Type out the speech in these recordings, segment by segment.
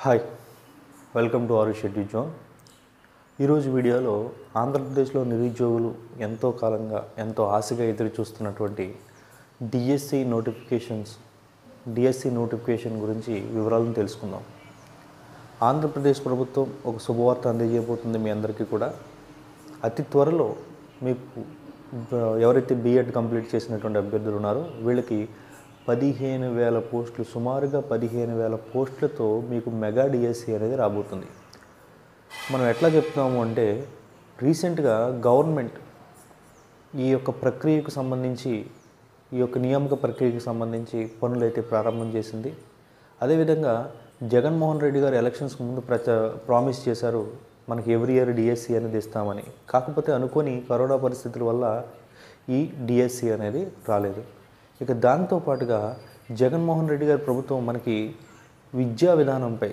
hi welcome to our schedule zone ఈరోజు వీడియోలో ఆంధ్రప్రదేశ్లో నిరుద్యోగులు ఎంతో కాలంగా ఎంతో ఆశగా ఎదురు చూస్తున్నటువంటి డిఎస్సి నోటిఫికేషన్స్ డిఎస్సి నోటిఫికేషన్ గురించి వివరాలను తెలుసుకుందాం ఆంధ్రప్రదేశ్ ప్రభుత్వం ఒక శుభవార్త అందజేయబోతుంది మీ అందరికీ కూడా అతి త్వరలో మీకు బ- ఎవరైతే బీఎడ్ కంప్లీట్ చేసినటువంటి అభ్యర్థులు ఉన్నారో వీళ్ళకి పదిహేను వేల పోస్టులు సుమారుగా పదిహేను వేల పోస్టులతో మీకు మెగా డిఎస్సి అనేది రాబోతుంది మనం ఎట్లా చెప్తున్నాము అంటే రీసెంట్గా గవర్నమెంట్ ఈ యొక్క ప్రక్రియకు సంబంధించి ఈ యొక్క నియామక ప్రక్రియకు సంబంధించి పనులు అయితే ప్రారంభం చేసింది అదేవిధంగా జగన్మోహన్ రెడ్డి గారు ఎలక్షన్స్కి ముందు ప్రచ ప్రామిస్ చేశారు మనకి ఎవ్రీ ఇయర్ డిఎస్సి అనేది ఇస్తామని కాకపోతే అనుకోని కరోనా పరిస్థితుల వల్ల ఈ డిఎస్సి అనేది రాలేదు ఇక దాంతో పాటుగా జగన్మోహన్ రెడ్డి గారి ప్రభుత్వం మనకి విద్యా విధానంపై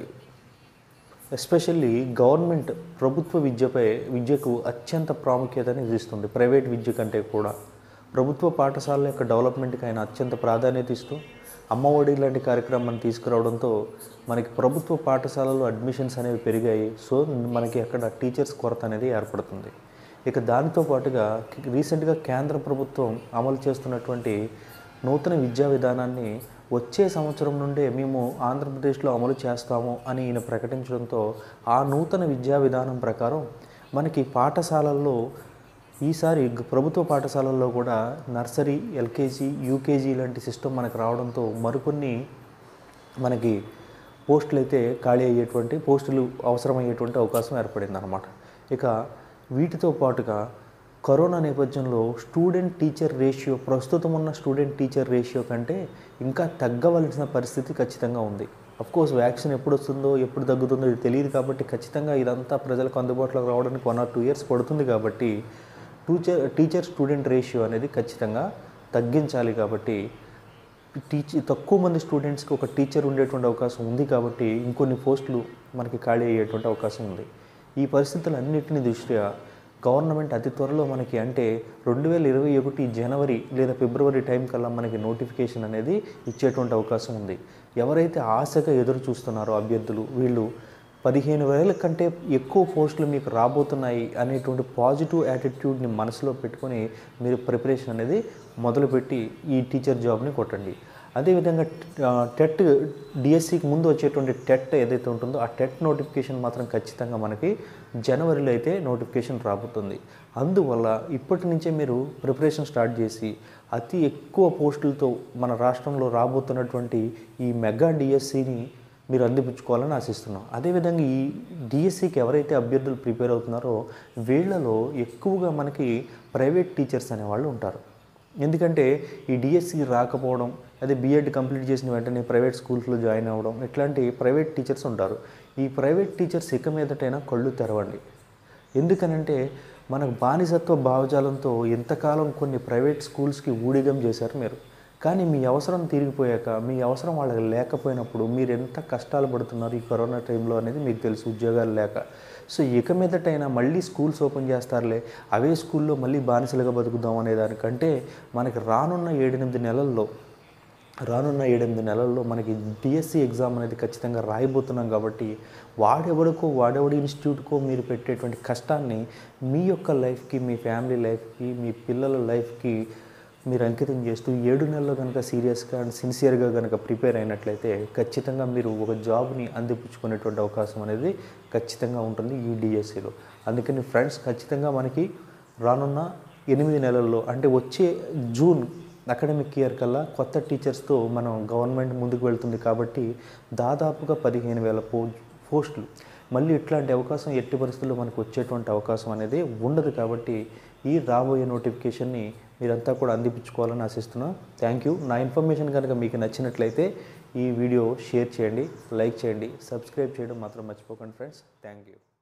ఎస్పెషల్లీ గవర్నమెంట్ ప్రభుత్వ విద్యపై విద్యకు అత్యంత ప్రాముఖ్యతని ఇస్తుంది ప్రైవేట్ విద్య కంటే కూడా ప్రభుత్వ పాఠశాలల యొక్క డెవలప్మెంట్కి ఆయన అత్యంత ప్రాధాన్యత ఇస్తూ అమ్మఒడి లాంటి కార్యక్రమాన్ని తీసుకురావడంతో మనకి ప్రభుత్వ పాఠశాలల్లో అడ్మిషన్స్ అనేవి పెరిగాయి సో మనకి అక్కడ టీచర్స్ కొరత అనేది ఏర్పడుతుంది ఇక దానితో పాటుగా రీసెంట్గా కేంద్ర ప్రభుత్వం అమలు చేస్తున్నటువంటి నూతన విద్యా విధానాన్ని వచ్చే సంవత్సరం నుండే మేము ఆంధ్రప్రదేశ్లో అమలు చేస్తాము అని ఈయన ప్రకటించడంతో ఆ నూతన విద్యా విధానం ప్రకారం మనకి పాఠశాలల్లో ఈసారి గ- ప్రభుత్వ పాఠశాలల్లో కూడా నర్సరీ ఎల్కేజీ యూకేజీ లాంటి సిస్టమ్ మనకు రావడంతో మరికొన్ని మనకి పోస్టులు అయితే ఖాళీ అయ్యేటువంటి పోస్టులు అవసరమయ్యేటువంటి అవకాశం ఏర్పడింది అనమాట ఇక వీటితో పాటుగా కరోనా నేపథ్యంలో స్టూడెంట్ టీచర్ రేషియో ప్రస్తుతం ఉన్న స్టూడెంట్ టీచర్ రేషియో కంటే ఇంకా తగ్గవలసిన పరిస్థితి ఖచ్చితంగా ఉంది కోర్స్ వ్యాక్సిన్ ఎప్పుడు వస్తుందో ఎప్పుడు తగ్గుతుందో ఇది తెలియదు కాబట్టి ఖచ్చితంగా ఇదంతా ప్రజలకు అందుబాటులోకి రావడానికి వన్ ఆర్ టూ ఇయర్స్ పడుతుంది కాబట్టి టీచర్ టీచర్ స్టూడెంట్ రేషియో అనేది ఖచ్చితంగా తగ్గించాలి కాబట్టి టీచర్ తక్కువ మంది స్టూడెంట్స్కి ఒక టీచర్ ఉండేటువంటి అవకాశం ఉంది కాబట్టి ఇంకొన్ని పోస్టులు మనకి ఖాళీ అయ్యేటువంటి అవకాశం ఉంది ఈ పరిస్థితులన్నింటిని దృష్ట్యా గవర్నమెంట్ అతి త్వరలో మనకి అంటే రెండు వేల ఇరవై ఒకటి జనవరి లేదా ఫిబ్రవరి టైం కల్లా మనకి నోటిఫికేషన్ అనేది ఇచ్చేటువంటి అవకాశం ఉంది ఎవరైతే ఆశగా ఎదురు చూస్తున్నారో అభ్యర్థులు వీళ్ళు పదిహేను వేల కంటే ఎక్కువ పోస్టులు మీకు రాబోతున్నాయి అనేటువంటి పాజిటివ్ యాటిట్యూడ్ని మనసులో పెట్టుకొని మీరు ప్రిపరేషన్ అనేది మొదలుపెట్టి ఈ టీచర్ జాబ్ని కొట్టండి అదేవిధంగా ఆ, టెట్ డిఎస్సికి ముందు వచ్చేటువంటి టెట్ ఏదైతే ఉంటుందో ఆ టెట్ నోటిఫికేషన్ మాత్రం ఖచ్చితంగా మనకి జనవరిలో అయితే నోటిఫికేషన్ రాబోతుంది అందువల్ల ఇప్పటి నుంచే మీరు ప్రిపరేషన్ స్టార్ట్ చేసి అతి ఎక్కువ పోస్టులతో మన రాష్ట్రంలో రాబోతున్నటువంటి ఈ మెగా డిఎస్సిని మీరు అందిపుచ్చుకోవాలని ఆశిస్తున్నాం అదేవిధంగా ఈ డిఎస్సికి ఎవరైతే అభ్యర్థులు ప్రిపేర్ అవుతున్నారో వీళ్ళలో ఎక్కువగా మనకి ప్రైవేట్ టీచర్స్ అనేవాళ్ళు ఉంటారు ఎందుకంటే ఈ డిఎస్సి రాకపోవడం అదే బీఎడ్ కంప్లీట్ చేసిన వెంటనే ప్రైవేట్ స్కూల్స్లో జాయిన్ అవ్వడం ఇట్లాంటి ప్రైవేట్ టీచర్స్ ఉంటారు ఈ ప్రైవేట్ టీచర్స్ ఇక మీదటైనా కళ్ళు తెరవండి ఎందుకనంటే మనకు బానిసత్వ భావజాలంతో ఎంతకాలం కొన్ని ప్రైవేట్ స్కూల్స్కి ఊడిగం చేశారు మీరు కానీ మీ అవసరం తీరిగిపోయాక మీ అవసరం వాళ్ళకి లేకపోయినప్పుడు మీరు ఎంత కష్టాలు పడుతున్నారు ఈ కరోనా టైంలో అనేది మీకు తెలుసు ఉద్యోగాలు లేక సో ఇక మీదటైనా మళ్ళీ స్కూల్స్ ఓపెన్ చేస్తారులే అవే స్కూల్లో మళ్ళీ బానిసలుగా బతుకుదాం అనే దానికంటే మనకి రానున్న ఏడెనిమిది నెలల్లో రానున్న ఏడెనిమిది నెలల్లో మనకి డిఎస్సి ఎగ్జామ్ అనేది ఖచ్చితంగా రాయబోతున్నాం కాబట్టి వాడెవడికో వాడెవడి ఇన్స్టిట్యూట్కో మీరు పెట్టేటువంటి కష్టాన్ని మీ యొక్క లైఫ్కి మీ ఫ్యామిలీ లైఫ్కి మీ పిల్లల లైఫ్కి మీరు అంకితం చేస్తూ ఏడు నెలల్లో కనుక సీరియస్గా అండ్ సిన్సియర్గా కనుక ప్రిపేర్ అయినట్లయితే ఖచ్చితంగా మీరు ఒక జాబ్ని అందిపుచ్చుకునేటువంటి అవకాశం అనేది ఖచ్చితంగా ఉంటుంది ఈ డిఎస్సిలో అందుకని ఫ్రెండ్స్ ఖచ్చితంగా మనకి రానున్న ఎనిమిది నెలల్లో అంటే వచ్చే జూన్ అకాడమిక్ ఇయర్ కల్లా కొత్త టీచర్స్తో మనం గవర్నమెంట్ ముందుకు వెళ్తుంది కాబట్టి దాదాపుగా పదిహేను వేల పో పోస్టులు మళ్ళీ ఇట్లాంటి అవకాశం ఎట్టి పరిస్థితుల్లో మనకు వచ్చేటువంటి అవకాశం అనేది ఉండదు కాబట్టి ఈ రాబోయే నోటిఫికేషన్ని మీరంతా కూడా అందిపించుకోవాలని ఆశిస్తున్నాను థ్యాంక్ యూ నా ఇన్ఫర్మేషన్ కనుక మీకు నచ్చినట్లయితే ఈ వీడియో షేర్ చేయండి లైక్ చేయండి సబ్స్క్రైబ్ చేయడం మాత్రం మర్చిపోకండి ఫ్రెండ్స్ థ్యాంక్ యూ